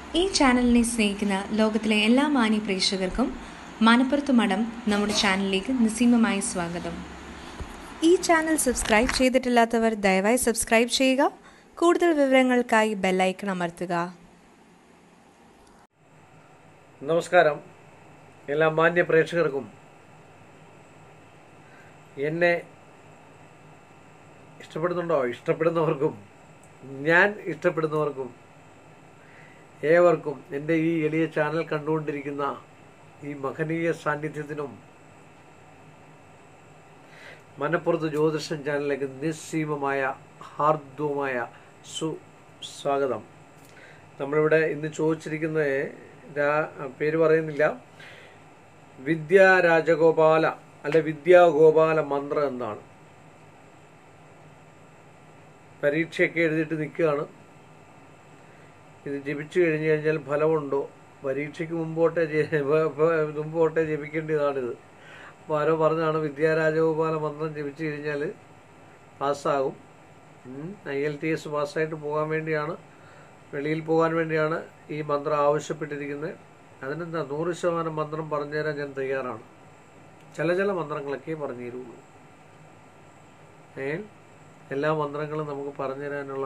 ഈ ചാനലിനെ സ്നേഹിക്കുന്ന ലോകത്തിലെ എല്ലാ മാന്യ പ്രേക്ഷകർക്കും മനപ്പുറത്ത് മഠം നമ്മുടെ ചാനലിലേക്ക് നിസ്സീമമായി സ്വാഗതം ഈ ചാനൽ സബ്സ്ക്രൈബ് ചെയ്തിട്ടില്ലാത്തവർ ദയവായി സബ്സ്ക്രൈബ് ചെയ്യുക കൂടുതൽ വിവരങ്ങൾക്കായി ബെല്ലൈക്കൺ അമർത്തുക നമസ്കാരം എല്ലാ മാന്യ പ്രേക്ഷകർക്കും എന്നെ ഇഷ്ടപ്പെടുന്നുണ്ടോ ഇഷ്ടപ്പെടുന്നവർക്കും ഞാൻ ഇഷ്ടപ്പെടുന്നവർക്കും ഏവർക്കും എൻ്റെ ഈ എളിയ ചാനൽ കണ്ടുകൊണ്ടിരിക്കുന്ന ഈ മഹനീയ സാന്നിധ്യത്തിനും മനപ്പുറത്ത് ജ്യോതിഷം ചാനലിലേക്ക് നിസ്സീമമായ ഹാർദവുമായ സുസ്വാഗതം നമ്മളിവിടെ ഇന്ന് ചോദിച്ചിരിക്കുന്നത് രാ- പേര് പറയുന്നില്ല വിദ്യാ രാജഗോപാല അല്ലെ വിദ്യാഗോപാല മന്ത്രം എന്നാണ് പരീക്ഷയൊക്കെ എഴുതിയിട്ട് നിൽക്കുകയാണ് ഇത് ജപിച്ചു കഴിഞ്ഞു കഴിഞ്ഞാൽ ഫലമുണ്ടോ പരീക്ഷയ്ക്ക് മുമ്പോട്ടെ ജെ- വ- വ- മുമ്പോട്ടെ ജപിക്കേണ്ടതാണിത് അപ്പോൾ ആരോ പറഞ്ഞാണ് വിദ്യാരാജഗോപാല മന്ത്രം ജപിച്ചു കഴിഞ്ഞാൽ പാസ്സാകും ഐ എൽ ടി എസ് പാസ്സായിട്ട് പോകാൻ വേണ്ടിയാണ് വെളിയിൽ പോകാൻ വേണ്ടിയാണ് ഈ മന്ത്രം ആവശ്യപ്പെട്ടിരിക്കുന്നത് അതിനെന്താ നൂറ് ശതമാനം മന്ത്രം പറഞ്ഞുതരാൻ ഞാൻ തയ്യാറാണ് ചില ചില മന്ത്രങ്ങളൊക്കെ പറഞ്ഞു തരുള്ളൂ ഏ എല്ലാ മന്ത്രങ്ങളും നമുക്ക് പറഞ്ഞു തരാനുള്ള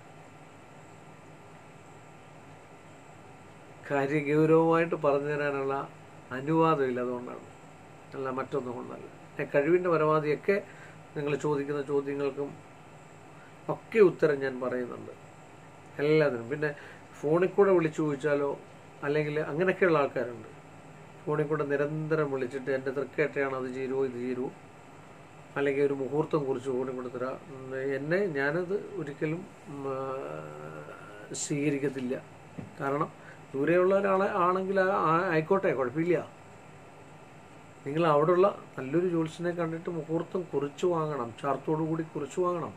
കാര്യഗൗരവമായിട്ട് പറഞ്ഞു തരാനുള്ള അനുവാദമില്ല അതുകൊണ്ടാണ് അല്ല മറ്റൊന്നും കൊണ്ടല്ല ഏ, കഴിവിൻ്റെ പരമാവധിയൊക്കെ നിങ്ങൾ ചോദിക്കുന്ന ചോദ്യങ്ങൾക്കും ഒക്കെ ഉത്തരം ഞാൻ പറയുന്നുണ്ട് എല്ലാത്തിനും പിന്നെ ഫോണിൽ കൂടെ വിളിച്ചു ചോദിച്ചാലോ അല്ലെങ്കിൽ അങ്ങനെയൊക്കെയുള്ള ആൾക്കാരുണ്ട് ഫോണിൽ കൂടെ നിരന്തരം വിളിച്ചിട്ട് എൻ്റെ തൃക്കേട്ടയാണ് അത് ചേരുവോ ഇത് ചേരുവോ അല്ലെങ്കിൽ ഒരു മുഹൂർത്തം കുറിച്ച് ഫോണിൽ കൂടെ തരാം ഉം, എന്നെ ഞാനത് ഒരിക്കലും ഉം, ആ, സ്വീകരിക്കത്തില്ല കാരണം ദൂരെയുള്ള ഒരാളെ ആണെങ്കിൽ ആ- ആ- ആയിക്കോട്ടെ കുഴപ്പമില്ല നിങ്ങൾ അവിടെയുള്ള നല്ലൊരു ജോത്സ്യനെ കണ്ടിട്ട് മുഹൂർത്തം കുറിച്ച് വാങ്ങണം ചാർത്തോടു കൂടി കുറിച്ച് വാങ്ങണം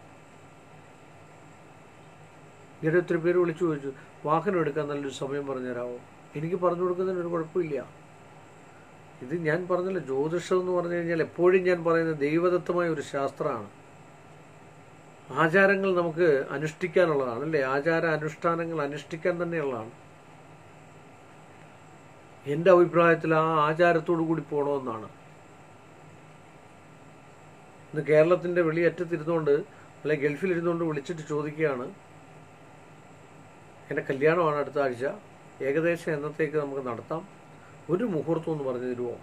ഇങ്ങനെ ഒത്തിരി പേര് വിളിച്ചു ചോദിച്ചു വാഹനം എടുക്കാൻ നല്ലൊരു സമയം പറഞ്ഞു തരാമോ എനിക്ക് പറഞ്ഞു കൊടുക്കുന്നതിന് ഒരു കുഴപ്പമില്ല ഇത് ഞാൻ പറഞ്ഞില്ല ജ്യോതിഷം എന്ന് പറഞ്ഞു കഴിഞ്ഞാൽ എപ്പോഴും ഞാൻ പറയുന്നത് ദൈവദത്തമായ ഒരു ശാസ്ത്രമാണ് ആചാരങ്ങൾ നമുക്ക് അനുഷ്ഠിക്കാനുള്ളതാണ് അല്ലേ ആചാര അനുഷ്ഠാനങ്ങൾ അനുഷ്ഠിക്കാൻ തന്നെയുള്ളതാണ് എൻ്റെ അഭിപ്രായത്തിൽ ആ ആചാരത്തോടു കൂടി പോകണമെന്നാണ് ഇന്ന് കേരളത്തിൻ്റെ വെളിയറ്റത്തിരുന്നുകൊണ്ട് അല്ലെ ഗൾഫിലിരുന്നുകൊണ്ട് വിളിച്ചിട്ട് ചോദിക്കുകയാണ് എൻ്റെ കല്യാണമാണ് അടുത്ത ആഴ്ച ഏകദേശം എന്നത്തേക്ക് നമുക്ക് നടത്താം ഒരു മുഹൂർത്തം എന്ന് പറഞ്ഞു തരുമോ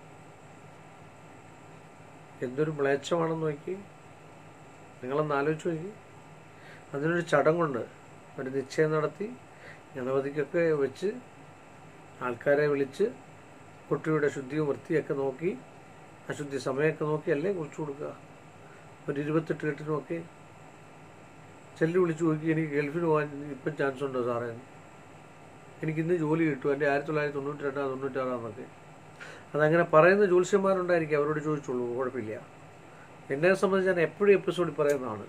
എന്തൊരു മ്ലേച്ഛമാണെന്ന് നോക്കി നിങ്ങളൊന്ന് ആലോചിച്ച് നോക്കി അതിനൊരു ചടങ്ങുണ്ട് ഒരു നിശ്ചയം നടത്തി ഗണപതിക്കൊക്കെ വെച്ച് ആൾക്കാരെ വിളിച്ച് കുട്ടിയുടെ ശുദ്ധിയും വൃത്തിയൊക്കെ നോക്കി അശുദ്ധി സമയമൊക്കെ നോക്കി അല്ലേ കുറിച്ച് കൊടുക്കുക ഒരു ഇരുപത്തെട്ട് കെട്ടിനുമൊക്കെ ചെല്ലു വിളിച്ച് നോക്കി എനിക്ക് ഗൾഫിൽ പോകാൻ ഇപ്പം ചാൻസ് ഉണ്ടോ സാറേ എനിക്ക് ഇന്ന് ജോലി കിട്ടും എൻ്റെ ആയിരത്തി തൊള്ളായിരത്തി തൊണ്ണൂറ്റി രണ്ടാം തൊണ്ണൂറ്റാറാന്നൊക്കെ അതങ്ങനെ പറയുന്ന ജ്യോത്സ്യന്മാരുണ്ടായിരിക്കും അവരോട് ചോദിച്ചോളൂ കുഴപ്പമില്ല എന്നെ സംബന്ധിച്ച് ഞാൻ എപ്പോഴും എപ്പിസോഡിൽ പറയുന്നതാണ്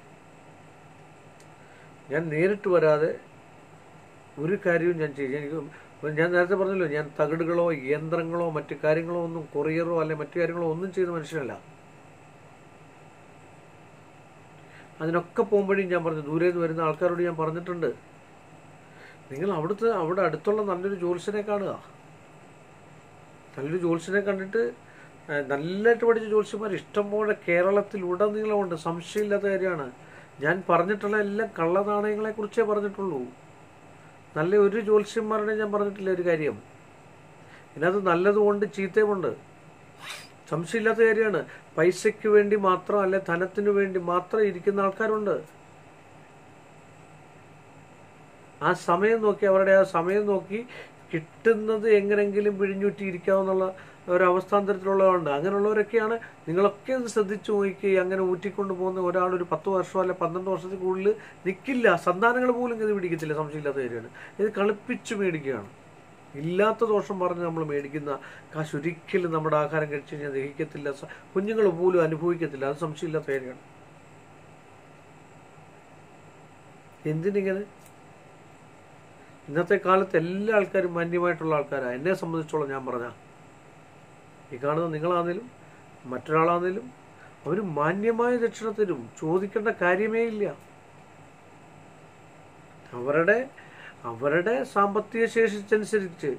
ഞാൻ നേരിട്ട് വരാതെ ഒരു കാര്യവും ഞാൻ ചെയ്യും എനിക്ക് ഞാൻ നേരത്തെ പറഞ്ഞല്ലോ ഞാൻ തകിടുകളോ യന്ത്രങ്ങളോ മറ്റു കാര്യങ്ങളോ ഒന്നും കൊറിയറോ അല്ലെ മറ്റു കാര്യങ്ങളോ ഒന്നും ചെയ്ത മനുഷ്യനല്ല അതിനൊക്കെ പോകുമ്പോഴും ഞാൻ പറഞ്ഞു ദൂരെ നിന്ന് വരുന്ന ആൾക്കാരോട് ഞാൻ പറഞ്ഞിട്ടുണ്ട് നിങ്ങൾ അവിടുത്തെ അവിടെ അടുത്തുള്ള നല്ലൊരു ജ്യോത്സ്യനെ കാണുക നല്ലൊരു ജ്യോത്സ്യനെ കണ്ടിട്ട് ആ, നല്ലതായിട്ട് പഠിച്ച ജ്യോത്സ്യന്മാർ ഇഷ്ടംപോലെ കേരളത്തിൽ ഉടനീളമുണ്ട് സംശയമില്ലാത്ത കാര്യമാണ് ഞാൻ പറഞ്ഞിട്ടുള്ള എല്ലാം കള്ളനാണയങ്ങളെ കുറിച്ചേ പറഞ്ഞിട്ടുള്ളൂ നല്ല ഒരു ജ്യോത്സ്യന്മാരുടെ ഞാൻ പറഞ്ഞിട്ടില്ല ഒരു കാര്യം ഇതിനകത്ത് നല്ലതുകൊണ്ട് ചീത്തയുമുണ്ട് സംശയമില്ലാത്ത കാര്യമാണ് പൈസയ്ക്ക് വേണ്ടി മാത്രം അല്ലെ ധനത്തിന് വേണ്ടി മാത്രം ഇരിക്കുന്ന ആൾക്കാരുണ്ട് ആ സമയം നോക്കി അവരുടെ ആ സമയം നോക്കി കിട്ടുന്നത് എങ്ങനെങ്കിലും പിഴിഞ്ഞുറ്റി ഇരിക്കാവുന്നുള്ള ഒരു അവസ്ഥാന്തരത്തിലുള്ളതുണ്ട് അങ്ങനെയുള്ളവരൊക്കെയാണ് നിങ്ങളൊക്കെ ഒന്ന് ശ്രദ്ധിച്ചു നോക്കി അങ്ങനെ ഊറ്റിക്കൊണ്ട് പോകുന്ന ഒരാൾ ഒരു പത്ത് വർഷം അല്ലെ പന്ത്രണ്ട് വർഷത്തിൽ കൂടുതൽ നിൽക്കില്ല സന്താനങ്ങൾ പോലും ഇത് പിടിക്കത്തില്ല സംശയമില്ലാത്ത കാര്യമാണ് ഇത് കളിപ്പിച്ച് മേടിക്കുകയാണ് ഇല്ലാത്ത ദോഷം പറഞ്ഞ് നമ്മൾ മേടിക്കുന്ന കാശ് ഒരിക്കലും നമ്മുടെ ആഹാരം കഴിച്ചു കഴിഞ്ഞാൽ ദഹിക്കത്തില്ല സ- കുഞ്ഞുങ്ങൾ പോലും അനുഭവിക്കത്തില്ല അത് സംശയമില്ലാത്ത കാര്യമാണ് എന്തിനിങ്ങനെ ഇന്നത്തെ കാലത്ത് എല്ലാ ആൾക്കാരും മാന്യമായിട്ടുള്ള ആൾക്കാരാണ് എന്നെ സംബന്ധിച്ചോളം ഞാൻ പറഞ്ഞ ഈ കാണുന്ന നിങ്ങളാണേലും മറ്റൊരാളാണേലും അവർ മാന്യമായ ദക്ഷിണ തരും ചോദിക്കേണ്ട കാര്യമേ ഇല്ല അവരുടെ അവരുടെ സാമ്പത്തിക ശേഷിച്ചനുസരിച്ച്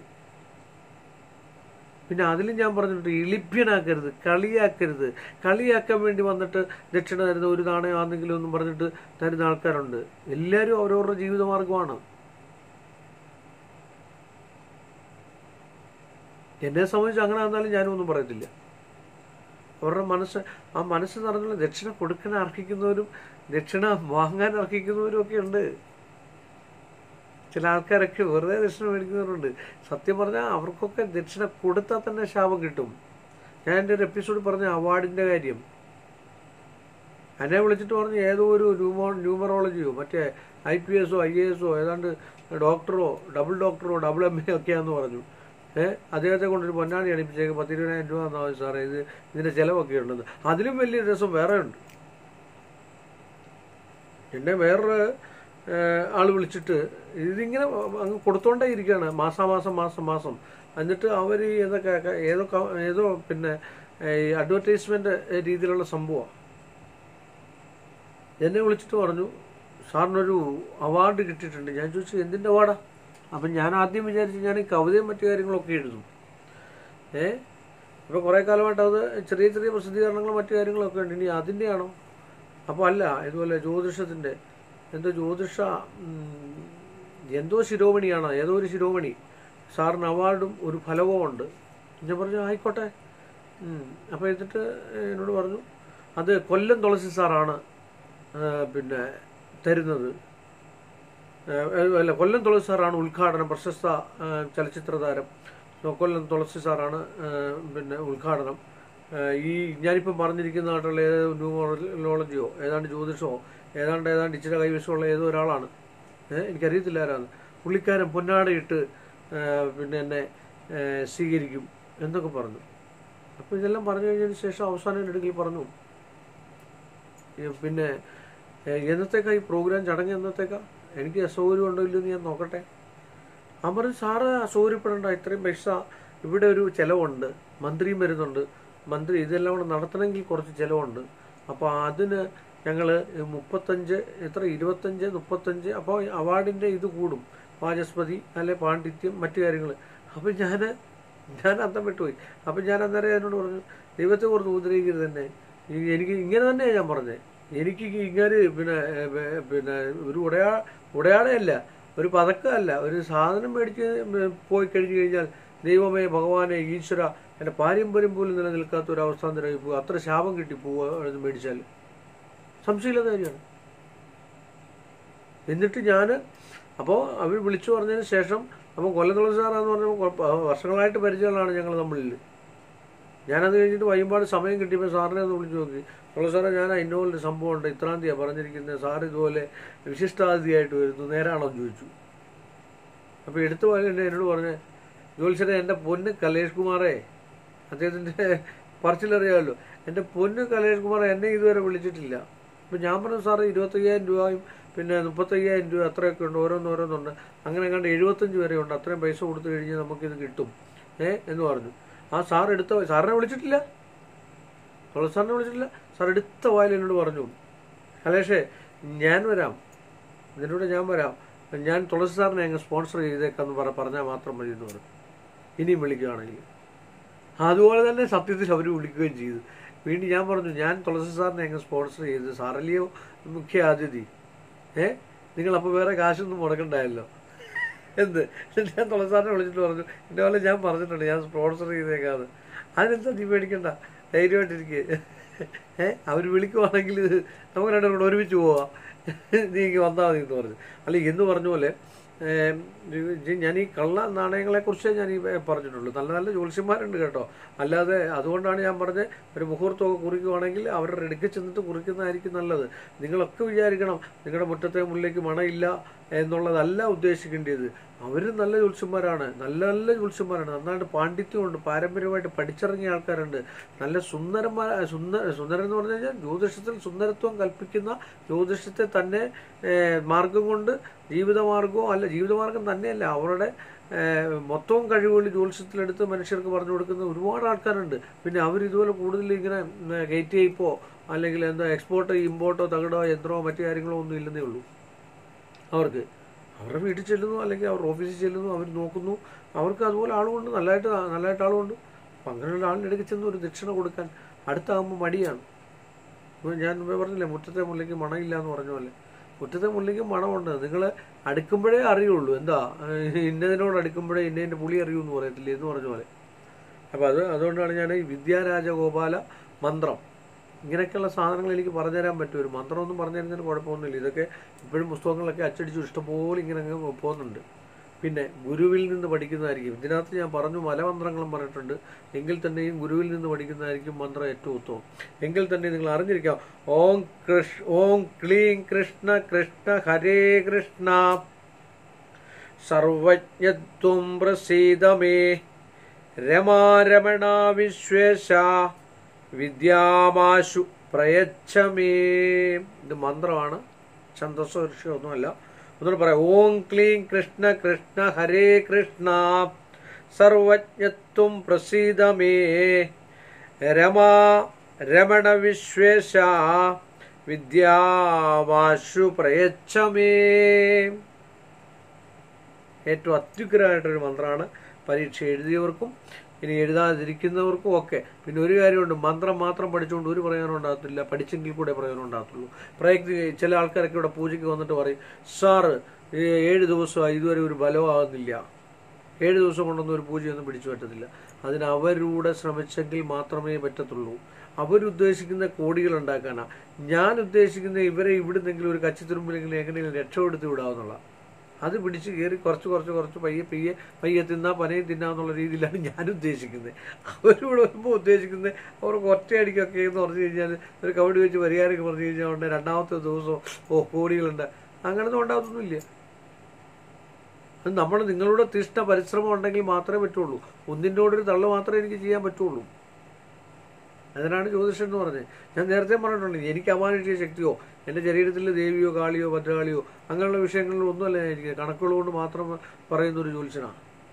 പിന്നെ അതിലും ഞാൻ പറഞ്ഞിട്ടുണ്ട് ഇളിഭ്യനാക്കരുത് കളിയാക്കരുത് കളിയാക്കാൻ വേണ്ടി വന്നിട്ട് ദക്ഷിണ തരുന്ന ഒരു നാണയമാണെങ്കിലും ഒന്നും പറഞ്ഞിട്ട് തരുന്ന ആൾക്കാരുണ്ട് എല്ലാവരും അവരവരുടെ ജീവിതമാർഗമാണ് എന്നെ സംബന്ധിച്ച് അങ്ങനെ വന്നാലും ഞാനും ഒന്നും പറയത്തില്ല അവരുടെ മനസ്സ് ആ മനസ്സ് നിറഞ്ഞുള്ള ദക്ഷിണ കൊടുക്കാൻ അർഹിക്കുന്നവരും ദക്ഷിണ വാങ്ങാൻ അർഹിക്കുന്നവരും ഒക്കെ ഉണ്ട് ചില ആൾക്കാരൊക്കെ വെറുതെ ദക്ഷിണ മേടിക്കുന്നവരുണ്ട് സത്യം പറഞ്ഞാൽ അവർക്കൊക്കെ ദക്ഷിണ കൊടുത്താൽ തന്നെ ശാപം കിട്ടും ഞാൻ എൻ്റെ ഒരു എപ്പിസോഡ് പറഞ്ഞ അവാർഡിൻ്റെ കാര്യം എന്നെ വിളിച്ചിട്ട് പറഞ്ഞു ഏതോ ഒരു ന്യൂമോ ന്യൂമറോളജിയോ മറ്റേ ഐ പി എസോ ഐ എ എസോ ഏതാണ്ട് ഡോക്ടറോ ഡബിൾ ഡോക്ടറോ ഡബിൾ എം എ ഒക്കെയാന്ന് പറഞ്ഞു ഏഹ് അദ്ദേഹത്തെ കൊണ്ടൊരു പൊന്നാണി അടിപ്പിച്ചേക്ക് പത്തിരുപതിനായിരം രൂപ തന്നാൽ മതി സാറേ ഇത് ഇതിൻ്റെ ചിലവൊക്കെ ഉള്ളത് അതിലും വലിയ രസം വേറെ ഉണ്ട് എന്നെ വേറൊരു ഏഹ്, ആള് വിളിച്ചിട്ട് ഇതിങ്ങനെ അങ്ങ് കൊടുത്തോണ്ടേ ഇരിക്കുകയാണ് മാസാമാസം മാസം മാസം എന്നിട്ട് അവർ ഏതൊക്കെ ഏതോ ക- ഏതോ പിന്നെ ഈ അഡ്വർടൈസ്മെന്റ് രീതിയിലുള്ള സംഭവമാണ് എന്നെ വിളിച്ചിട്ട് പറഞ്ഞു സാറിനൊരു അവാർഡ് കിട്ടിയിട്ടുണ്ട് ഞാൻ ചോദിച്ചു എന്തിൻ്റെ അവാർഡാ അപ്പം ഞാൻ ആദ്യം വിചാരിച്ചു ഞാൻ ഈ കവിതയും മറ്റു കാര്യങ്ങളൊക്കെ എഴുതും ഏ ഇപ്പോൾ കുറേ കാലമായിട്ട് അത് ചെറിയ ചെറിയ പ്രസിദ്ധീകരണങ്ങളും മറ്റു കാര്യങ്ങളൊക്കെ ഉണ്ട് ഇനി അതിൻ്റെയാണോ അപ്പോൾ അല്ല ഇതുപോലെ ജ്യോതിഷത്തിൻ്റെ എന്തോ ജ്യോതിഷ ഉം, എന്തോ ശിരോമണിയാണ് ഏതോ ഒരു ശിരോമണി സാറിന് അവാർഡും ഒരു ഫലവും ഉണ്ട് ഞാൻ പറഞ്ഞു ആയിക്കോട്ടെ ഉം. അപ്പോൾ എന്നിട്ട് എന്നോട് പറഞ്ഞു അത് കൊല്ലം തുളസി സാറാണ് ആ, പിന്നെ തരുന്നത് ആ, അല്ല കൊല്ലം തുളസി സാറാണ് ഉദ്ഘാടനം പ്രശസ്ത ആ, ചലച്ചിത്ര താരം കൊല്ലം തുളസി സാറാണ് ആ, പിന്നെ ഉദ്ഘാടനം ആ, ഈ ഞാനിപ്പം പറഞ്ഞിരിക്കുന്നതായിട്ടുള്ള ഏത് ന്യൂമോളജിയോ ഏതാണ്ട് ജ്യോതിഷമോ ഏതാണ്ട് ഏതാണ്ട് ഇച്ചിരി കൈവശമുള്ള ഏതോ ഒരാളാണ് ഏഹ് എനിക്കറിയത്തില്ല ആരാണ് പുള്ളിക്കാരൻ പൊന്നാടയിട്ട് ആ, പിന്നെ എന്നെ ആ, സ്വീകരിക്കും എന്നൊക്കെ പറഞ്ഞു അപ്പോൾ ഇതെല്ലാം പറഞ്ഞു കഴിഞ്ഞതിന് ശേഷം അവസാനം എടുക്കൽ പറഞ്ഞു ഈ പിന്നെ ഏ, എന്നത്തേക്കാ ഈ പ്രോഗ്രാം ചടങ്ങ് എന്നത്തേക്കാ എനിക്ക് അസൗകര്യം ഉണ്ടോ ഇല്ലയോ എന്ന് ഞാൻ നോക്കട്ടെ അവൻ പറഞ്ഞു സാറ് അസൗകര്യപ്പെടേണ്ട ഇത്രയും പൈസ ഇവിടെ ഒരു ചിലവുണ്ട് മന്ത്രിയും വരുന്നുണ്ട് മന്ത്രി ഇതെല്ലാം കൂടെ നടത്തണമെങ്കിൽ കുറച്ച് ചിലവുണ്ട് അപ്പോൾ അതിന് ഞങ്ങൾ മുപ്പത്തഞ്ച് എത്ര ഇരുപത്തഞ്ച് മുപ്പത്തഞ്ച് അപ്പോൾ അവാർഡിൻ്റെ ഇത് കൂടും വാചസ്പതി അല്ലെ പാണ്ഡിത്യം മറ്റു കാര്യങ്ങൾ അപ്പം ഞാൻ ഞാൻ അന്തം വിട്ടുപോയി അപ്പം ഞാൻ അന്നേരം എന്നോട് പറഞ്ഞു ദൈവത്തെ കുറിച്ച് ഉപദ്രവിക്കരുത് തന്നെ ഈ എനിക്ക് ഇങ്ങനെ തന്നെയാണ് ഞാൻ പറഞ്ഞത് എനിക്ക് ഇങ്ങനെ പിന്നെ ഏ, ഏ, പിന്നെ ഒരു ഉടയാ ഉടയാടയല്ല ഒരു പതക്കമല്ല ഒരു സാധനം മേടിച്ച് പോയി കഴിഞ്ഞു കഴിഞ്ഞാൽ ദൈവമേ ഭഗവാനെ ഈശ്വര എൻ്റെ പാരമ്പര്യം പോലും നിലനിൽക്കാത്ത ഒരു അവസ്ഥാന്തരമായി പോകുക അത്ര ശാപം കിട്ടി പോവുക ഇത് മേടിച്ചാൽ സംശയമില്ലാത്ത കാര്യമാണ് എന്നിട്ട് ഞാൻ അപ്പോൾ അവർ വിളിച്ചു പറഞ്ഞതിന് ശേഷം അപ്പോൾ കൊല്ലം തുളസി സാറാന്ന് പറഞ്ഞപ്പോൾ കുഴപ്പ- വർഷങ്ങളായിട്ട് പരിചയമുള്ളതാണ് ഞങ്ങൾ തമ്മിൽ ഞാനത് കഴിഞ്ഞിട്ട് വൈകുമ്പോൾ സമയം കിട്ടിയപ്പോൾ സാറിനെ ഒന്ന് വിളിച്ചു നോക്കി തുളസി സാറേ ഞാൻ ഇന്നോലൊരു സംഭവമുണ്ട് ഇത്രാം തീയതിയാണ് പറഞ്ഞിരിക്കുന്നത് സാർ ഇതുപോലെ വിശിഷ്ടാതിഥിയായിട്ട് വരുന്നു നേരാണോ എന്ന് ചോദിച്ചു അപ്പോൾ എടുത്തു പോലെ എന്നെ എന്നോട് പറഞ്ഞേ ജോത്സ്യരെ എൻ്റെ പൊന്ന് കലേഷ് കുമാറേ അദ്ദേഹത്തിൻ്റെ പറച്ചിലറിയാമല്ലോ എൻ്റെ പൊന്ന് കലേഷ് കുമാർ എന്നെ ഇതുവരെ വിളിച്ചിട്ടില്ല അപ്പം ഞാൻ പറഞ്ഞു സാറ് ഇരുപത്തയ്യായിരം രൂപയും പിന്നെ മുപ്പത്തയ്യായിരം രൂപ അത്രയൊക്കെ ഉണ്ട് ഓരോന്ന് ഓരോന്നുണ്ട് അങ്ങനെ കണ്ട് എഴുപത്തഞ്ച് വരെ ഉണ്ട് അത്രയും പൈസ കൊടുത്തു കഴിഞ്ഞാൽ നമുക്കിത് കിട്ടും ഏ എന്ന് പറഞ്ഞു ആ സാർ എടുത്ത സാറിനെ വിളിച്ചിട്ടില്ല തുളസി സാറിനെ വിളിച്ചിട്ടില്ല സാർ എടുത്ത വായിൽ എന്നോട് പറഞ്ഞു കലേഷേ ഞാൻ വരാം ഇതിലൂടെ ഞാൻ വരാം ഞാൻ തുളസി സാറിനെ അങ്ങ് സ്പോൺസർ ചെയ്തേക്കാന്ന് പറ പറഞ്ഞാൽ മാത്രം മതി എന്ന് പറഞ്ഞു ഇനിയും വിളിക്കുകയാണെങ്കിൽ അതുപോലെ തന്നെ സത്യത്തിൽ അവർ വിളിക്കുകയും ചെയ്തു വീണ്ടും ഞാൻ പറഞ്ഞു ഞാൻ തുളസി സാറിനെ അങ്ങ് സ്പോൺസർ ചെയ്ത് സാറല്ലയോ മുഖ്യ അതിഥി ഏ നിങ്ങളപ്പോൾ വേറെ കാശൊന്നും മുടക്കണ്ടായല്ലോ എന്ത് എന്നിട്ട് ഞാൻ തുളസി സാറിനെ വിളിച്ചിട്ട് പറഞ്ഞു ഇന്ന പോലെ ഞാൻ പറഞ്ഞിട്ടുണ്ട് ഞാൻ സ്പോൺസർ ചെയ്തേക്കാന്ന് അതിനെന്താ നീ പേടിക്കണ്ട ധൈര്യമായിട്ടിരിക്കുക ഏ അവർ വിളിക്കുവാണെങ്കിൽ ഇത് നമുക്ക് രണ്ടും കൂടെ ഒരുമിച്ച് പോവാം നീ ഇങ്ങ് വന്നാൽ മതി എന്ന് പറഞ്ഞു അല്ല എന്ന് പറഞ്ഞ പോലെ ഏം, ഇത് ഞാൻ ഈ കള്ള നാണയങ്ങളെ കുറിച്ച് ഞാൻ ഈ പറഞ്ഞിട്ടുള്ളൂ നല്ല നല്ല ജ്യോത്സ്യന്മാരുണ്ട് കേട്ടോ അല്ലാതെ അതുകൊണ്ടാണ് ഞാൻ പറഞ്ഞത് ഒരു മുഹൂർത്തമൊക്കെ കുറിക്കുവാണെങ്കിൽ അവരുടെ അടുക്ക ചെന്നിട്ട് കുറിക്കുന്നതായിരിക്കും നല്ലത് നിങ്ങളൊക്കെ വിചാരിക്കണം നിങ്ങളുടെ മുറ്റത്തെ മുല്ലേക്ക് മണയില്ല എന്നുള്ളതല്ല ഉദ്ദേശിക്കേണ്ടത് അവർ നല്ല ജ്യോത്സ്യന്മാരാണ് നല്ല നല്ല ജ്യോത്സ്യന്മാരാണ് നന്നായിട്ട് പാണ്ഡിത്യമുണ്ട് പാരമ്പര്യമായിട്ട് പഠിച്ചിറങ്ങിയ ആൾക്കാരുണ്ട് നല്ല സുന്ദരന്മാർ സുന്ദര സുന്ദരൻ എന്ന് പറഞ്ഞു കഴിഞ്ഞാൽ ജ്യോതിഷത്തിൽ സുന്ദരത്വം കൽപ്പിക്കുന്ന ജ്യോതിഷത്തെ തന്നെ ഏഹ്, മാർഗം കൊണ്ട് ജീവിതമാർഗവും അല്ല ജീവിതമാർഗം തന്നെയല്ല അവരുടെ ഏഹ്, മൊത്തവും കഴിവുകൾ ജ്യോതിഷത്തിലെടുത്ത് മനുഷ്യർക്ക് പറഞ്ഞു കൊടുക്കുന്ന ഒരുപാട് ആൾക്കാരുണ്ട് പിന്നെ അവർ ഇതുപോലെ കൂടുതൽ ഇങ്ങനെ ഗേറ്റ് ചെയ്യിപ്പോ അല്ലെങ്കിൽ എന്താ എക്സ്പോർട്ട് ഇമ്പോർട്ടോ തകിടോ യന്ത്രമോ മറ്റു കാര്യങ്ങളോ ഒന്നും ഇല്ലെന്നേ ഉള്ളൂ അവർക്ക് അവരുടെ വീട്ടിൽ ചെല്ലുന്നു അല്ലെങ്കിൽ അവർ ഓഫീസിൽ ചെല്ലുന്നു അവർ നോക്കുന്നു അവർക്ക് അതുപോലെ ആളുകൊണ്ട് നല്ലതായിട്ട് നല്ലതായിട്ട് ആളുകൊണ്ട് അപ്പം അങ്ങനെയുള്ള ആളിൻ്റെ ഇടയ്ക്ക് ചെന്ന് ഒരു ദക്ഷിണ കൊടുക്കാൻ അടുത്താകുമ്പോൾ മടിയാണ് ഇപ്പോൾ ഞാൻ മുമ്പേ പറഞ്ഞില്ലേ മുറ്റത്തെ മുല്ലയ്ക്ക് മണമില്ല എന്ന് പറഞ്ഞ പോലെ മുറ്റത്തെ മുല്ലയ്ക്ക് മണമുണ്ട് നിങ്ങൾ അടുക്കുമ്പോഴേ അറിയുള്ളൂ എന്താ ഏഹ് ഇന്നതിനോട് അടുക്കുമ്പോഴേ ഇന്നതിൻ്റെ പുളി അറിയൂ എന്ന് പറയത്തില്ലേ എന്ന് പറഞ്ഞ പോലെ അപ്പോൾ അത് അതുകൊണ്ടാണ് ഞാൻ ഈ വിദ്യാരാജഗോപാല മന്ത്രം ഇങ്ങനെയൊക്കെയുള്ള സാധനങ്ങൾ എനിക്ക് പറഞ്ഞുതരാൻ പറ്റും ഒരു മന്ത്രമൊന്നും പറഞ്ഞു തരുന്നതിന് കുഴപ്പമൊന്നുമില്ല ഇതൊക്കെ ഇപ്പോഴും പുസ്തകങ്ങളൊക്കെ അച്ചടിച്ചു ഇഷ്ടംപോലെ ഇങ്ങനെ അങ്ങ് പോകുന്നുണ്ട് പിന്നെ ഗുരുവിൽ നിന്ന് പഠിക്കുന്നതായിരിക്കും ഇതിനകത്ത് ഞാൻ പറഞ്ഞു മലമന്ത്രങ്ങളും പറഞ്ഞിട്ടുണ്ട് എങ്കിൽ തന്നെയും ഗുരുവിൽ നിന്ന് പഠിക്കുന്നതായിരിക്കും മന്ത്രം ഏറ്റവും ഉത്തമം എങ്കിൽ തന്നെ നിങ്ങൾ അറിഞ്ഞിരിക്കാം ഓം കൃഷ് ഓം ക്ലീം കൃഷ്ണ കൃഷ്ണ ഹരേ കൃഷ്ണ സർവജ്ഞത്വം പ്രസീതമേ രമാരമണ വിശ്വേശ വിദ്യാമാശു പ്രയച്ഛമേ ഇത് മന്ത്രമാണ് ഛന്ദസ്സോ ഒന്നുമല്ല ഒന്നുകൂടെ പറയാം ഓം ക്ലീം കൃഷ്ണ കൃഷ്ണ ഹരേ കൃഷ്ണ സർവജ്ഞത്വം പ്രസീതമേ രമാ രമണ വിശ്വേശ വിദ്യാമാശു പ്രയച്ഛമേ ഏറ്റവും അത്യുഗ്രമായിട്ടൊരു മന്ത്രമാണ് പരീക്ഷ എഴുതിയവർക്കും ഇനി എഴുതാതിരിക്കുന്നവർക്കും ഒക്കെ പിന്നെ ഒരു കാര്യമുണ്ട് മന്ത്രം മാത്രം പഠിച്ചുകൊണ്ട് ഒരു പ്രയോജനം ഉണ്ടാകത്തില്ല പഠിച്ചെങ്കിൽ കൂടെ പ്രയോജനം ഉണ്ടാകത്തുള്ളൂ പ്രയത്നി ചില ആൾക്കാരൊക്കെ ഇവിടെ പൂജയ്ക്ക് വന്നിട്ട് പറയും സാറ് ഈ ഏഴ് ദിവസമായി ഇതുവരെ ഒരു ബലമാകുന്നില്ല ഏഴ് ദിവസം കൊണ്ടൊന്നും ഒരു പൂജയൊന്നും പിടിച്ചു പറ്റത്തില്ല അതിന് അവരൂടെ ശ്രമിച്ചെങ്കിൽ മാത്രമേ പറ്റത്തുള്ളൂ അവരുദ്ദേശിക്കുന്ന കോടികൾ ഉണ്ടാക്കാനാണ് ഞാൻ ഉദ്ദേശിക്കുന്ന ഇവരെ ഇവിടുന്നെങ്കിലും ഒരു കച്ചിത്തുരുമ്പിലെങ്കിലും എങ്ങനെയെങ്കിലും രക്ഷപ്പെടുത്തി വിടാവുന്നുള്ള അത് പിടിച്ച് കയറി കുറച്ച് കുറച്ച് കുറച്ച് പയ്യെ പയ്യെ പയ്യെ തിന്നാ പനയും തിന്നാന്നുള്ള രീതിയിലാണ് ഞാൻ ഉദ്ദേശിക്കുന്നത് അവരിവിടെ വരുമ്പോൾ ഉദ്ദേശിക്കുന്നത് അവർക്ക് ഒറ്റയടിക്കൊക്കെ എന്ന് പറഞ്ഞു കഴിഞ്ഞാൽ ഒരു കബഡി വെച്ച് പരിഹാരമൊക്കെ പറഞ്ഞു കഴിഞ്ഞാൽ ഉണ്ട് രണ്ടാമത്തെ ദിവസം ഓ കോടികളുണ്ട് അങ്ങനൊന്നും ഉണ്ടാകത്തൊന്നുമില്ല അത് നമ്മൾ നിങ്ങളുടെ തീഷ്ണ പരിശ്രമം ഉണ്ടെങ്കിൽ മാത്രമേ പറ്റുള്ളൂ ഒന്നിൻ്റെ കൂടെ ഒരു തള്ളു മാത്രമേ എനിക്ക് ചെയ്യാൻ പറ്റുള്ളൂ അതിനാണ് ജ്യോതിഷം എന്ന് പറഞ്ഞത് ഞാൻ നേരത്തെ പറഞ്ഞിട്ടുണ്ട് എനിക്ക് അമാനുഷിക ശക്തിയോ എൻ്റെ ശരീരത്തിൽ ദേവിയോ കാളിയോ ഭദ്രകാളിയോ അങ്ങനെയുള്ള വിഷയങ്ങളിൽ ഒന്നുമല്ല ഞാൻ ഇരിക്കുന്നത് കണക്കുകൾ കൊണ്ട് മാത്രം പറയുന്ന ഒരു ജ്യോതിഷനാണ്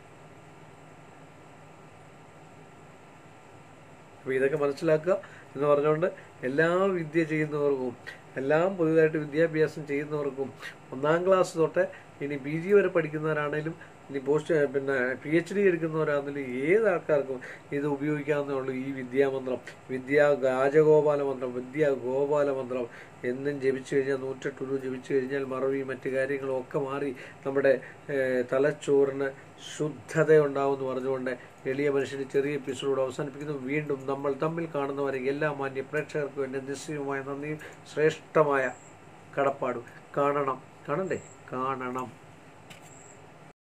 അപ്പോൾ ഇതൊക്കെ മനസ്സിലാക്കുക എന്ന് പറഞ്ഞുകൊണ്ട് എല്ലാ വിദ്യ ചെയ്യുന്നവർക്കും എല്ലാം പുതിയതായിട്ട് വിദ്യാഭ്യാസം ചെയ്യുന്നവർക്കും ഒന്നാം ക്ലാസ് തൊട്ട് ഇനി പി ജി വരെ പഠിക്കുന്നവരാണേലും ഇനി പോസ്റ്റ് പിന്നെ പി എച്ച് ഡി എടുക്കുന്നവരാണെങ്കിലും ഏത് ആൾക്കാർക്കും ഇത് ഉപയോഗിക്കാവുന്നേ ഉള്ളൂ ഈ വിദ്യാമന്ത്രം വിദ്യാ രാജഗോപാല മന്ത്രം വിദ്യാ ഗോപാല മന്ത്രം എന്നും ജപിച്ചു കഴിഞ്ഞാൽ നൂറ്റെട്ട് രൂപ ജപിച്ചു കഴിഞ്ഞാൽ മറവി മറ്റു കാര്യങ്ങളും ഒക്കെ മാറി നമ്മുടെ ഏഹ്, തലച്ചോറിന് ശുദ്ധത ഉണ്ടാവും എന്ന് പറഞ്ഞുകൊണ്ട് എളിയ മനുഷ്യന് ചെറിയ എപ്പിസോഡ് അവസാനിപ്പിക്കുന്നു വീണ്ടും നമ്മൾ തമ്മിൽ കാണുന്നവരെ എല്ലാ മാന്യ പ്രേക്ഷകർക്കും എൻ്റെ നിശ്ചയമായ നന്ദിയും ശ്രേഷ്ഠമായ കടപ്പാടും കാണണം കാണണ്ടേ കാണണം